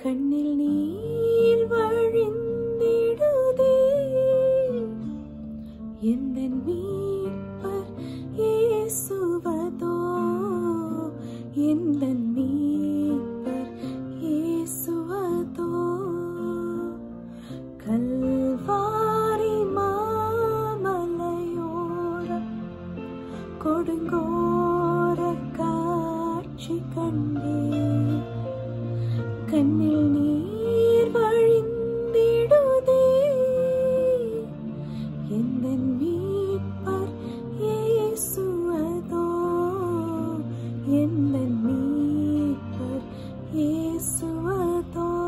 கண்ணில் நீர் வழிந்திடுதே எந்த மீட்பர் இயேசுவதோ எந்த மீட்பர் இயேசுவதோ கல்வாரி மாமலையோரம் கொடுங்கோர காட்சி கண்டே கண்ணில் நீர் வழிந்திடுதே எந்த மீட்பர் இயேசுவதோ எந்த மீட்பர் இயேசுவதோ